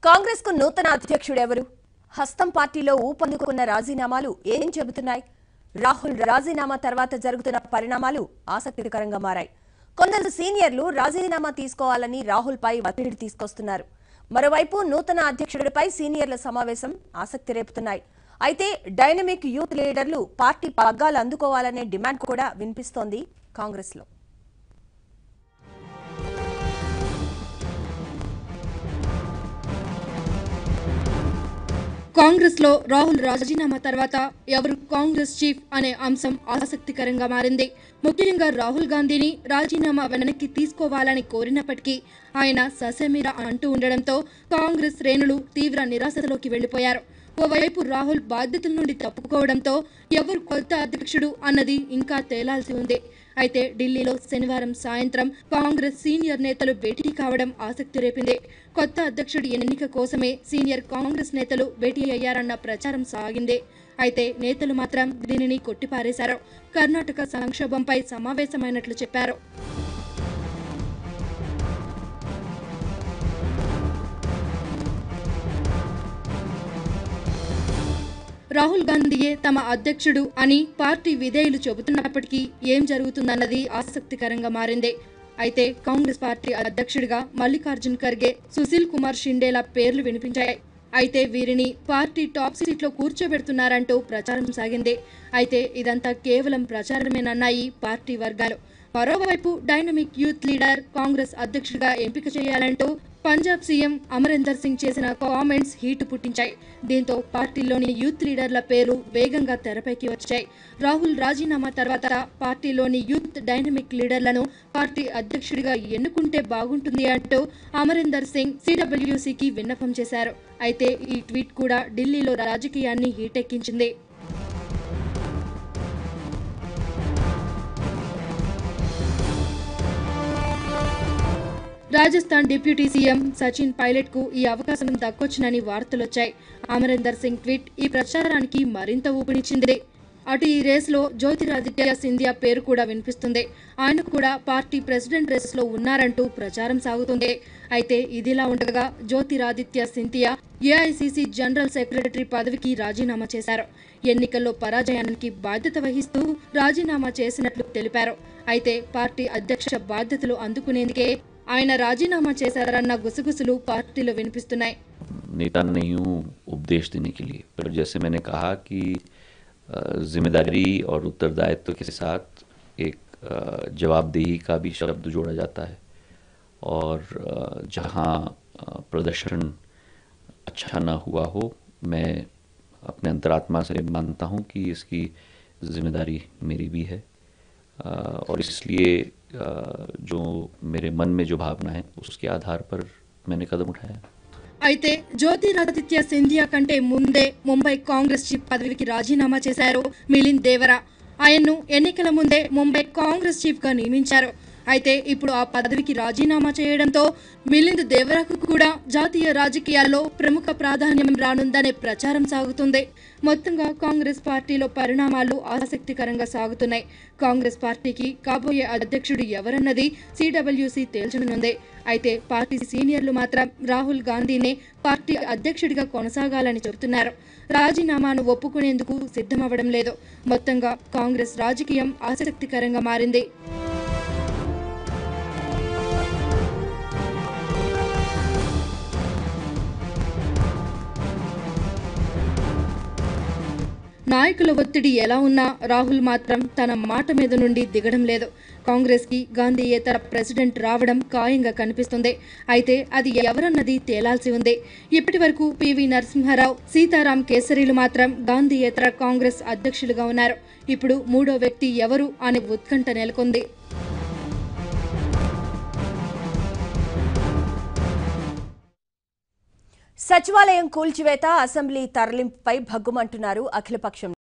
కాంగ్రెస్ కు నూతన అధ్యక్షుడెవరు హస్తం పార్టీలో ఊపందుకున్న రాజీనామాలు ఏం చెబుతున్నాయి రాహుల్ రాజీనామా తర్వాత జరుగుతున్న పరిణామాలు ఆసక్తికరంగా మారాయి కొందరు సీనియర్లు రాజీనామా తీసుకోవాలని రాహుల్ పై ఒత్తిడి తీసుకొస్తున్నారు మరోవైపు నూతన అధ్యక్షుడిపై సీనియర్ల సమావేశం ఆసక్తి రేపుతున్నాయి అయితే డైనమిక్ యూత్ లీడర్లు పార్టీ పగ్గాలు అందుకోవాలనే డిమాండ్ కూడా వినిపిస్తోంది కాంగ్రెస్లో కాంగ్రెస్ లో రాహుల్ రాజీనామా తర్వాత ఎవరు కాంగ్రెస్ చీఫ్ అనే అంశం ఆసక్తికరంగా మారింది ముఖ్యంగా రాహుల్ గాంధీని రాజీనామా వెనక్కి తీసుకోవాలని కోరినప్పటికీ ఆయన ససేమిరా అంటూ ఉండడంతో కాంగ్రెస్ శ్రేణులు తీవ్ర నిరాశలోకి వెళ్లిపోయారు ఓవైపు రాహుల్ బాధ్యతల నుండి తప్పుకోవడంతో ఎవరు కొత్త అధ్యక్షుడు అన్నది ఇంకా తేలాల్సి ఉంది అయితే ఢిల్లీలో శనివారం సాయంత్రం కాంగ్రెస్ సీనియర్ నేతలు భేటీ కావడం ఆసక్తి రేపింది కొత్త అధ్యక్షుడి ఎన్నిక కోసమే సీనియర్ కాంగ్రెస్ నేతలు భేటీ అయ్యారన్న ప్రచారం సాగింది అయితే నేతలు మాత్రం దీనిని కొట్టిపారేశారు కర్ణాటక సంక్షోభంపై సమావేశమైనట్లు చెప్పారు రాహుల్ గాంధీయే తమ అధ్యక్షుడు అని పార్టీ విధేయులు చెబుతున్నప్పటికీ ఏం జరుగుతుందన్నది ఆసక్తికరంగా మారింది అయితే కాంగ్రెస్ పార్టీ అధ్యక్షుడిగా మల్లికార్జున్ ఖర్గే సుశీల్ కుమార్ షిండేల పేర్లు వినిపించాయి అయితే వీరిని పార్టీ టాప్ సీట్లో కూర్చోబెడుతున్నారంటూ ప్రచారం సాగింది అయితే ఇదంతా కేవలం ప్రచారమేనన్నాయి పార్టీ వర్గాలు మరోవైపు డైనమిక్ యూత్ లీడర్ కాంగ్రెస్ అధ్యక్షుడిగా ఎంపిక చేయాలంటూ పంజాబ్ సీఎం అమరీందర్ సింగ్ చేసిన కామెంట్స్ హీటు పుట్టించాయి దీంతో పార్టీలోని యూత్ లీడర్ల పేరు వేగంగా తెరపైకి వచ్చాయి రాహుల్ రాజీనామా తర్వాత పార్టీలోని యూత్ డైనమిక్ లీడర్లను పార్టీ అధ్యక్షుడిగా ఎన్నుకుంటే బాగుంటుంది అంటూ అమరీందర్ సింగ్ సిడబ్ల్యూసీకి విన్నపం చేశారు అయితే ఈ ట్వీట్ కూడా ఢిల్లీలో రాజకీయాన్ని హీటెక్కించింది రాజస్థాన్ డిప్యూటీ సీఎం సచిన్ పైలట్ కు ఈ అవకాశం దక్కొచ్చునని వార్తలొచ్చాయి అమరీందర్ సింగ్ ట్వీట్ ఈ ప్రచారానికి మరింత ఊపినిచ్చింది అటు ఈ రేసులో జ్యోతిరాదిత్య సింధియా పేరు కూడా వినిపిస్తుంది ఆయన కూడా పార్టీ ప్రెసిడెంట్ రేసులో ఉన్నారంటూ ప్రచారం సాగుతుంది అయితే ఇదిలా ఉండగా Jyotiraditya Scindia AICC general secretary పదవికి రాజీనామా చేశారు ఎన్నికల్లో పరాజయానికి బాధ్యత వహిస్తూ రాజీనామా చేసినట్లు తెలిపారు అయితే పార్టీ అధ్యక్ష బాధ్యతలు అందుకునేందుకే ఆయన రాజీనామా చేశారన్న గుసగుసలు పార్టీలో వినిపిస్తున్నాయి नेता नहीं हूँ उपदेश देने के लिए पर जैसे मैंने कहा कि अ, जिम्मेदारी और उत्तरदायित्व के साथ एक अ, जवाबदेही का भी शब्द जोड़ा जाता है और अ, जहाँ अ, प्रदर्शन अच्छा ना हुआ हो मैं अपने अंतरात्मा से मानता हूँ कि इसकी जिम्मेदारी मेरी भी है अ, और इसलिए अ, जो मेरे मन में जो भावना है उसके आधार पर मैंने कदम उठाया అయితే జ్యోతిరాదిత్య సింధియా కంటే ముందే ముంబై కాంగ్రెస్ చీఫ్ పదవికి రాజీనామా చేశారు మిలింద్ దేవరా ఆయన్ను ఎన్నికల ముందే ముంబై కాంగ్రెస్ చీఫ్ గా నియమించారు అయితే ఇప్పుడు ఆ పదవికి రాజీనామా చేయడంతో మిలింద్ దేవరాకు కూడా జాతీయ రాజకీయాల్లో ప్రముఖ ప్రాధాన్యం రానుందనే ప్రచారం సాగుతుంది మొత్తంగా కాంగ్రెస్ పార్టీలో పరిణామాలు ఆసక్తికరంగా సాగుతున్నాయి కాంగ్రెస్ పార్టీకి కాబోయే అధ్యక్షుడు ఎవరన్నది సిడబ్ల్యూసి తేల్చనుంది అయితే పార్టీ సీనియర్లు మాత్రం రాహుల్ గాంధీనే పార్టీ అధ్యక్షుడిగా కొనసాగాలని చెబుతున్నారు రాజీనామాను ఒప్పుకునేందుకు సిద్ధమవ్వడం లేదు మొత్తంగా కాంగ్రెస్ రాజకీయం ఆసక్తికరంగా మారింది నాయకుల ఒత్తిడి ఎలా ఉన్నా రాహుల్ మాత్రం తన మాట మీద నుండి దిగడం లేదు కాంగ్రెస్ కి గాంధీయేతర ప్రెసిడెంట్ రావడం ఖాయంగా కనిపిస్తుంది అయితే అది ఎవరన్నది తేలాల్సి ఉంది ఇప్పటి వరకు పివి నరసింహారావు సీతారాం కేసరీలు మాత్రం గాంధీయేతర కాంగ్రెస్ అధ్యక్షులుగా ఉన్నారు ఇప్పుడు మూడో వ్యక్తి ఎవరు అనే ఉత్కంఠ నెలకొంది సచివాలయం కూల్చివేత అసెంబ్లీ తరలింపుపై భగ్గుమంటున్నారు అఖిలపక్షం